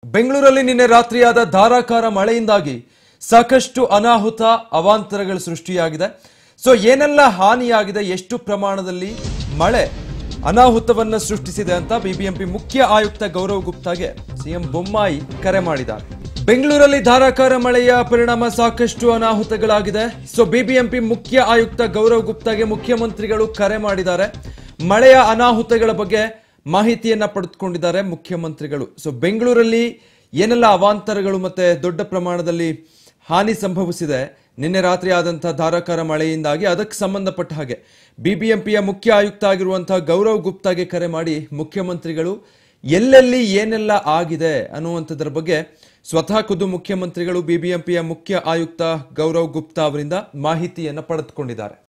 ಬೆಂಗಳೂರಲ್ಲಿ ನಿನ್ನೆ ರಾತ್ರಿಯಾದ ಧಾರಾಕಾರ ಮಳೆಯಿಂದಾಗಿ ಸಾಕಷ್ಟು ಅನಾಹುತ ಅವಾಂತರಗಳು ಸೃಷ್ಟಿಯಾಗಿದೆ ಸೊ ಏನೆಲ್ಲ ಹಾನಿಯಾಗಿದೆ ಎಷ್ಟು ಪ್ರಮಾಣದಲ್ಲಿ ಮಳೆ ಅನಾಹುತವನ್ನ ಸೃಷ್ಟಿಸಿದೆ ಅಂತ ಬಿಬಿಎಂಪಿ ಮುಖ್ಯ ಆಯುಕ್ತ ಗೌರವ್ ಗುಪ್ತಾಗೆ ಸಿಎಂ ಬೊಮ್ಮಾಯಿ ಕರೆ ಮಾಡಿದ್ದಾರೆ ಬೆಂಗಳೂರಲ್ಲಿ ಧಾರಾಕಾರ ಮಳೆಯ ಪರಿಣಾಮ ಸಾಕಷ್ಟು ಅನಾಹುತಗಳಾಗಿದೆ ಸೊ ಬಿಬಿಎಂಪಿ ಮುಖ್ಯ ಆಯುಕ್ತ ಗೌರವ್ ಗುಪ್ತಾಗೆ ಮುಖ್ಯಮಂತ್ರಿಗಳು ಕರೆ ಮಾಡಿದ್ದಾರೆ ಮಳೆಯ ಅನಾಹುತಗಳ ಬಗ್ಗೆ ಮಾಹಿತಿಯನ್ನ ಪಡೆದುಕೊಂಡಿದ್ದಾರೆ ಮುಖ್ಯಮಂತ್ರಿಗಳು ಸೊ ಬೆಂಗಳೂರಲ್ಲಿ ಏನೆಲ್ಲ ಅವಾಂತರಗಳು ಮತ್ತೆ ದೊಡ್ಡ ಪ್ರಮಾಣದಲ್ಲಿ ಹಾನಿ ಸಂಭವಿಸಿದೆ ನಿನ್ನೆ ರಾತ್ರಿ ಆದಂತಹ ಧಾರಾಕಾರ ಮಳೆಯಿಂದಾಗಿ ಅದಕ್ಕೆ ಸಂಬಂಧಪಟ್ಟ ಹಾಗೆ ಬಿಬಿಎಂಪಿಯ ಮುಖ್ಯ ಆಯುಕ್ತ ಆಗಿರುವಂತಹ ಗೌರವ್ ಗುಪ್ತಾಗೆ ಕರೆ ಮಾಡಿ ಮುಖ್ಯಮಂತ್ರಿಗಳು ಎಲ್ಲೆಲ್ಲಿ ಏನೆಲ್ಲ ಆಗಿದೆ ಅನ್ನುವಂಥದ್ರ ಬಗ್ಗೆ ಸ್ವತಃ ಖುದ್ದು ಮುಖ್ಯಮಂತ್ರಿಗಳು ಬಿಬಿಎಂಪಿಯ ಮುಖ್ಯ ಆಯುಕ್ತ ಗೌರವ್ ಗುಪ್ತಾ ಅವರಿಂದ ಮಾಹಿತಿಯನ್ನ ಪಡೆದುಕೊಂಡಿದ್ದಾರೆ